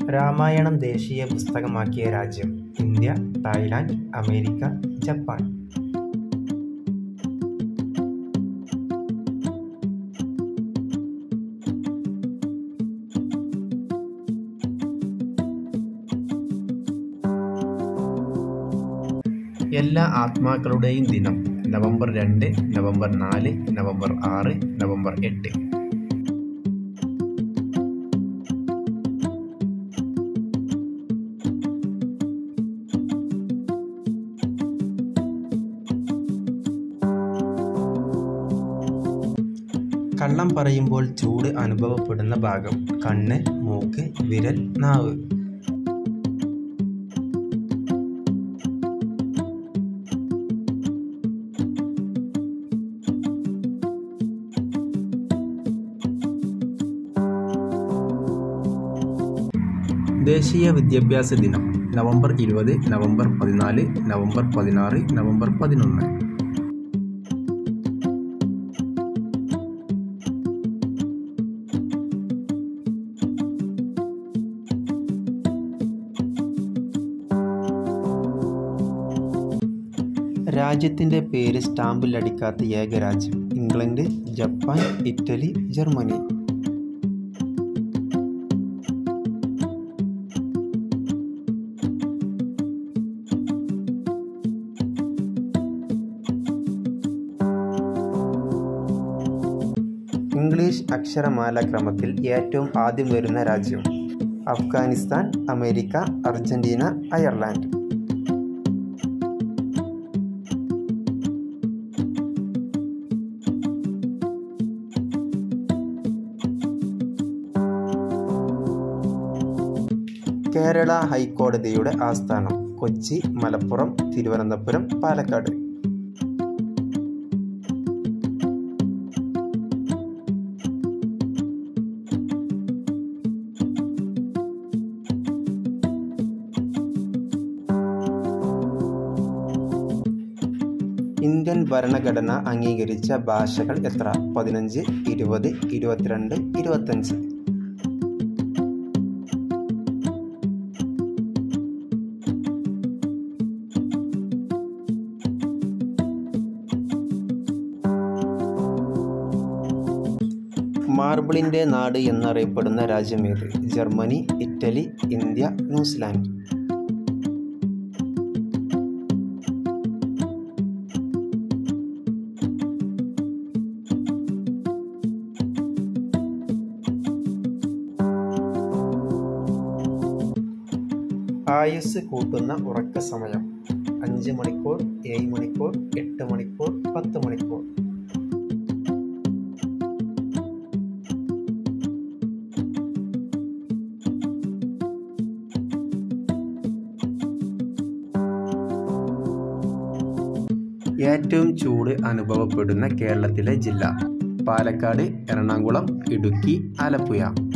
രാമായണം ദേശീയ പുസ്തകമാക്കിയ രാജ്യം India Thailand America Japan എല്ലാ ആത്മാക്കളുടെയും ദിനം നവംബർ രണ്ട് നവംബർ നാല് നവംബർ ആറ് നവംബർ എട്ട് കള്ളം പറയുമ്പോൾ ചൂട് അനുഭവപ്പെടുന്ന ഭാഗം കണ്ണ് മൂക്ക് വിരൽ നാവ് ദേശീയ വിദ്യാഭ്യാസ ദിനം നവംബർ ഇരുപത് നവംബർ പതിനാല് നവംബർ പതിനാറ് നവംബർ പതിനൊന്ന് രാജ്യത്തിൻ്റെ പേര് സ്റ്റാമ്പിൽ അടിക്കാത്ത ഏക രാജ്യം England Japan Italy Germany English അക്ഷരമാല ക്രമത്തിൽ ഏറ്റവും ആദ്യം വരുന്ന രാജ്യം Afghanistan America Argentina Ireland Kerala ഹൈക്കോടതിയുടെ ആസ്ഥാനം കൊച്ചി മലപ്പുറം തിരുവനന്തപുരം പാലക്കാട് ഇന്ത്യൻ ഭരണഘടന അംഗീകരിച്ച ഭാഷകൾ എത്ര പതിനഞ്ച് ഇരുപത് ഇരുപത്തിരണ്ട് ഇരുപത്തഞ്ച് മാർബിളിൻ്റെ നാട് എന്നറിയപ്പെടുന്ന രാജ്യമേത് ജർമ്മനി ഇറ്റലി ഇന്ത്യ ന്യൂസിലാൻഡ് ആയുസ് കൂട്ടുന്ന ഉറക്ക സമയം അഞ്ച് മണിക്കൂർ ഏഴ് മണിക്കൂർ എട്ട് മണിക്കൂർ പത്ത് മണിക്കൂർ ഏറ്റവും ചൂട് അനുഭവപ്പെടുന്ന കേരളത്തിലെ ജില്ല പാലക്കാട് എറണാകുളം ഇടുക്കി ആലപ്പുഴ